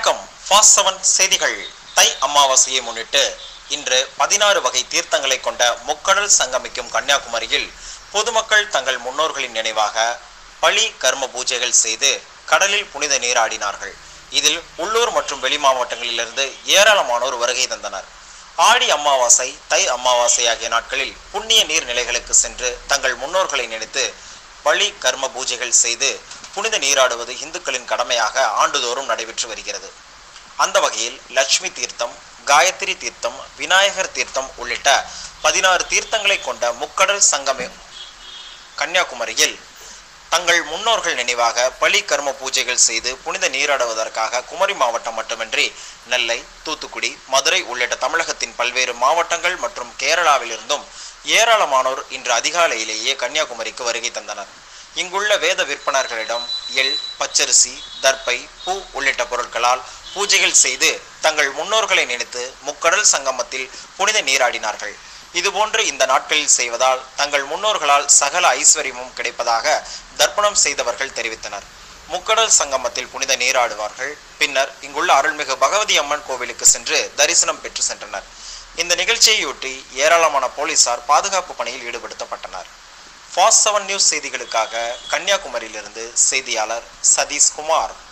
வணக்கம் fast seven செய்திகள் தை அமாவாசையை முன்னிட்டு இன்று பதினாறு வகை தீர்த்தங்களை கொண்ட முக்கடல் சங்கமிக்கும் கன்னியாகுமரியில் பொதுமக்கள் தங்கள் முன்னோர்களின் நினைவாக பலி கர்ம பூஜைகள் செய்து கடலில் புனித நீராடினார்கள் இதில் உள்ளூர் மற்றும் வெளி மாவட்டங்களிலிருந்து ஏராளமானோர் வருகை தந்தனர் ஆடி அமாவாசை தை அமாவாசை ஆகிய நாட்களில் புண்ணிய நீர்நிலைகளுக்கு சென்று தங்கள் முன்னோர்களை நினைத்து பலி கர்ம பூஜைகள் செய்து புனித நீராடுவது இந்துக்களின் கடமையாக ஆண்டுதோறும் நடைபெற்று வருகிறது அந்த வகையில் லட்சுமி தீர்த்தம் காயத்ரி தீர்த்தம் விநாயகர் தீர்த்தம் உள்ளிட்ட பதினாறு தீர்த்தங்களை கொண்ட முக்கடல் சங்கமே கன்னியாகுமரியில் தங்கள் முன்னோர்கள் நினைவாக பலி கர்ம பூஜைகள் செய்து புனித நீராடுவதற்காக குமரி மாவட்டம் மட்டுமின்றி நெல்லை தூத்துக்குடி மதுரை உள்ளிட்ட தமிழகத்தின் பல்வேறு மாவட்டங்கள் மற்றும் கேரளாவிலிருந்தும் ஏராளமானோர் இன்று அதிகாலையிலேயே கன்னியாகுமரிக்கு வருகை தந்தனர் இங்குள்ள வேத விற்பனர்களிடம் எள் பச்சரிசி தர்ப்பை பூ உள்ளிட்ட பொருட்களால் பூஜைகள் செய்து தங்கள் முன்னோர்களை நினைத்து முக்கடல் சங்கமத்தில் புனித நீராடினார்கள் இதுபோன்று இந்த நாட்களில் செய்வதால் தங்கள் முன்னோர்களால் சகல ஐஸ்வர்யமும் கிடைப்பதாக தர்ப்பணம் செய்தவர்கள் தெரிவித்தனர் முக்கடல் சங்கமத்தில் புனித நீராடுவார்கள் பின்னர் இங்குள்ள அருள்மிகு பகவதி அம்மன் கோவிலுக்கு சென்று தரிசனம் பெற்று சென்றனர் இந்த நிகழ்ச்சியையொட்டி ஏராளமான போலீசார் பாதுகாப்பு பணியில் ஈடுபடுத்தப்பட்டனர் ஃபாஸ்ட் செவன் நியூஸ் செய்திகளுக்காக கன்னியாகுமரியிலிருந்து செய்தியாளர் சதீஷ்குமார்